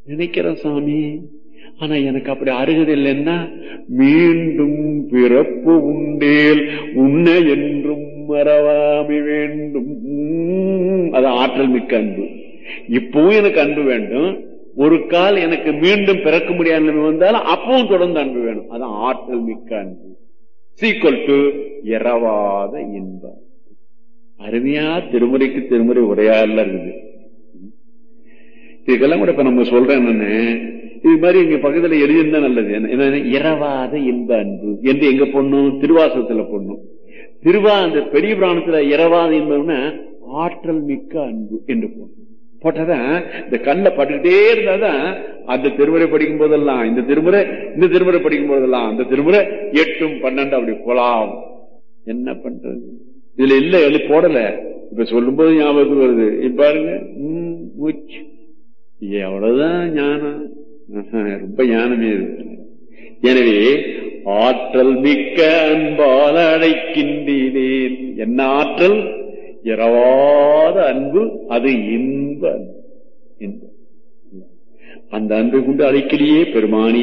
நினைக்கிறேன் சாமி ஆனா எனக்கு அப்படி அருகது இல்லைன்னா மீண்டும் பிறப்பு உண்டேல் உன்னை என்றும் மறவாமி வேண்டும் உம், அது ஆற்றல் மிக்க அன்பு இப்பவும் எனக்கு அன்பு வேண்டும் ஒரு கால் எனக்கு மீண்டும் பிறக்க முடியாத நிலைமை வந்தாலும் அப்பவும் தொடர்ந்து அன்பு வேணும் அதான் ஆற்றல் மிக்க அன்பு சீக்வல் டு இரவாத இன்பம் அருமையா திருமுறைக்கு திருமுறை உரையாடல இருக்குது இதுக்கெல்லாம் கூட இப்ப நம்ம சொல்றேன் என்னன்னு இது மாதிரி இங்க பக்கத்துல எழுதியிருந்தா நல்லது என்ன- என்ன இரவாத இன்ப அன்பு என்று எங்க பொண்ணும் திருவாசகத்துல பொண்ணும் திருவா அந்த பெரிய புராணத்துல இரவாத இன்பம்னா ஆற்றல் மிக்க அன்பு என்று பொண்ணும் போட்டதான் இந்த கல்ல பட்டுக்கிட்டே இருந்தாதான் அந்த திருமுறை படிக்கும் போதெல்லாம் இந்த திருமுறை இந்த திருமுறை படிக்கும் போதெல்லாம் அந்த திருமுறை எட்டும் பன்னெண்டு அப்படி போலாம் என்ன பண்றது இதுல இல்ல எழுதி போடல இப்ப சொல்லும் போது ஞாபகத்துக்கு வருது இப்ப பாருங்க உம், மூச்சு எவ்வளவுதான் ஞானம் ஆஹா, ரொம்ப ஞானமே இருக்கு எனவே ஆற்றல் மிக்க அன்பால் அழைக்கின்றேன் என்ன ஆற்றல் இரவாத அன்பு அது இன்ப அன்பு. இன்ப அந்த அன்பை கொண்டு அழைக்கலையே பெருமானி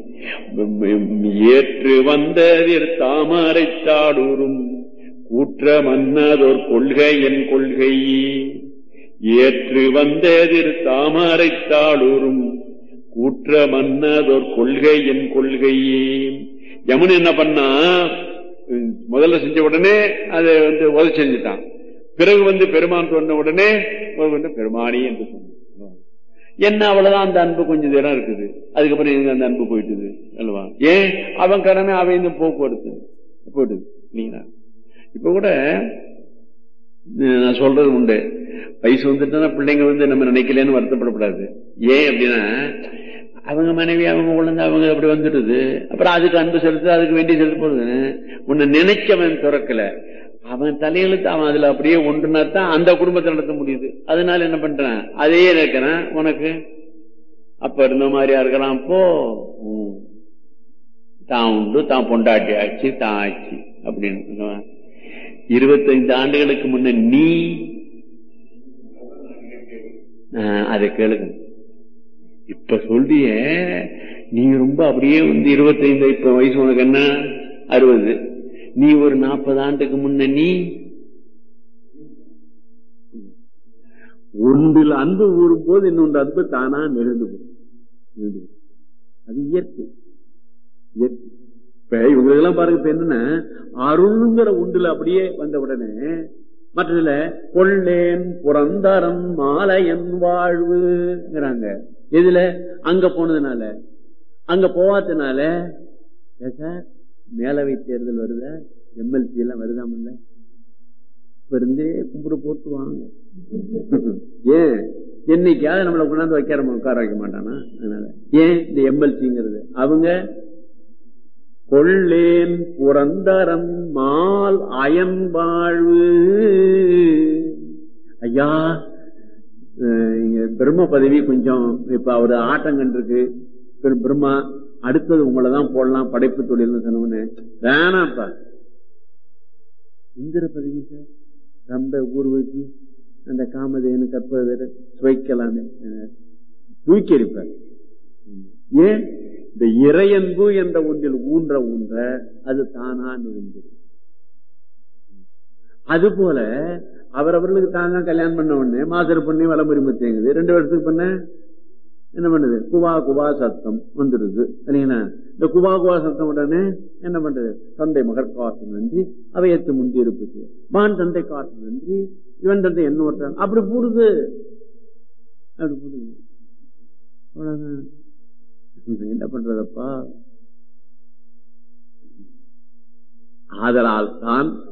ஏற்று வந்ததிர் தாமரை தாடூரும் கூற்ற மன்னதோர் கொள்கை என் கொள்கை ஏற்று வந்ததிர் தாமரை தாளூரும் கூற்ற மன்னதோர் கொள்கை என் கொள்கையே யமுன் என்ன பண்ணா உம், முதல்ல செஞ்ச உடனே அதை வந்து உதவி செஞ்சுட்டான் பிறகு வந்து பெருமான் சொன்ன உடனே ஒரு வந்து பெருமானி என்று சொன்னான் என்ன அவ்வளவுதான் அந்த அன்பு கொஞ்சம் தூரம் இருக்குது அதுக்கப்புறம் எங்க அந்த அன்பு போயிட்டுது அல்லவா ஏன் அவன் கடமை அவன் இந்த போக்குவரத்து போயிட்டுது இல்லைங்களா இப்ப கூட அஹ், நான் சொல்றது உண்டு வயசு வந்துட்டுனா பிள்ளைங்க வந்து நம்ம நினைக்கலன்னு வருத்தப்படக்கூடாது ஏன் அப்படின்னா அவங்க மனைவி அவங்க குழந்தை அவங்க அப்படி வந்துடுது அப்புறம் அதுக்கு அன்பு செலுத்து அதுக்கு வேண்டி செலுத்த போடுது உன்னை நினைச்சவன் துறக்கல அவன் தலையெழுத்து அவன் அதுல அப்படியே ஒன்றுனா தான் அந்த குடும்பத்தை நடத்த முடியுது அதனால என்ன பண்றான் அதையே இருக்கிறான் உனக்கு அப்ப இருந்த மாதிரியா இருக்கலாம் போ ம். தான் உண்டு தான் பொண்டாட்டி ஆச்சு தான் ஆச்சு அப்படின்னு இருபத்தைந்து ஆண்டுகளுக்கு முன்ன நீ ஆஹ், அதை கேளுங்க இப்ப சொல்றிய நீ ரொம்ப அப்படியே வந்து இருபத்தைந்து இப்ப வயசு உனக்கு என்ன அறுபது நீ ஒரு நாற்பது ஆண்டுக்கு முன்ன நீ ஒன்றில் அன்பு ஊறும் போது இன்னொன்று அன்பு தானா நெருந்து போகும். நெருந்து போகும். அது இயற்கை இயற்கை இப்ப இவங்களுக்கெல்லாம் பாருங்க இப்ப என்னன்னா அருள்ங்கிற ஒன்றுல அப்படியே வந்த உடனே மற்றதுல கொள்ளேன் புறந்தரம் மாலையன் வாழ்வுங்கிறாங்க எதுல அங்க போனதுனால அங்க போவாதனால ஏன் சார் மேலவை தேர்தல் வருதா எம்எல்சி எல்லாம் வருதாமல்ல இப்ப இருந்தே கும்பிடு போட்டு வாங்க ஏன் என்னைக்காவது நம்மளை கொண்டாந்து வைக்கிற உட்கார வைக்க மாட்டானா அதனால ஏன் இந்த எம்எல்சிங்கிறது அவங்க கொள்ளேன் புரந்தரம் மால் அயன் வாழ்வு ஐயா அஹ் இங்க பிரம்ம பதவி கொஞ்சம் இப்ப அவரு ஆட்டம் கண்டிருக்கு பிற- பிரம்மா அடுத்தது உங்களை தான் போடலாம் படைப்பு தொழில்னு சொன்னவனு வேணாம்ப்பா இந்திர பதவி சார் ரொம்ப ஊர்வசி அந்த காமதேனு கற்பதர் சுவைக்கலாமே அஹ் தூக்கி எறிப்பார் ஏன் இந்த இறையன்பு என்ற ஒன்றில் ஊன்ற ஊன்ற அது தானா நிகழ்ந்தது அது போல அவரவர்களுக்கு தாங்க கல்யாணம் பண்ண உடனே மாசர் பண்ணி வளமுரிமை தேங்குது ரெண்டு வருஷத்துக்கு பண்ண என்ன பண்ணுது குவா குவா சத்தம் வந்துடுது சரிங்களா இந்த குவா குவா சத்தம் உடனே என்ன பண்றது தந்தை மகர் காட்டு நன்றி அவையத்து முந்தி இருப்பது மான் தந்தை காட்டு நன்றி இவன் தந்தை என்ன ஒருத்தன் அப்படி போடுது அப்படி போடுது அவ்வளவுதான் என்ன பண்றதப்பா ஆதலால் தான்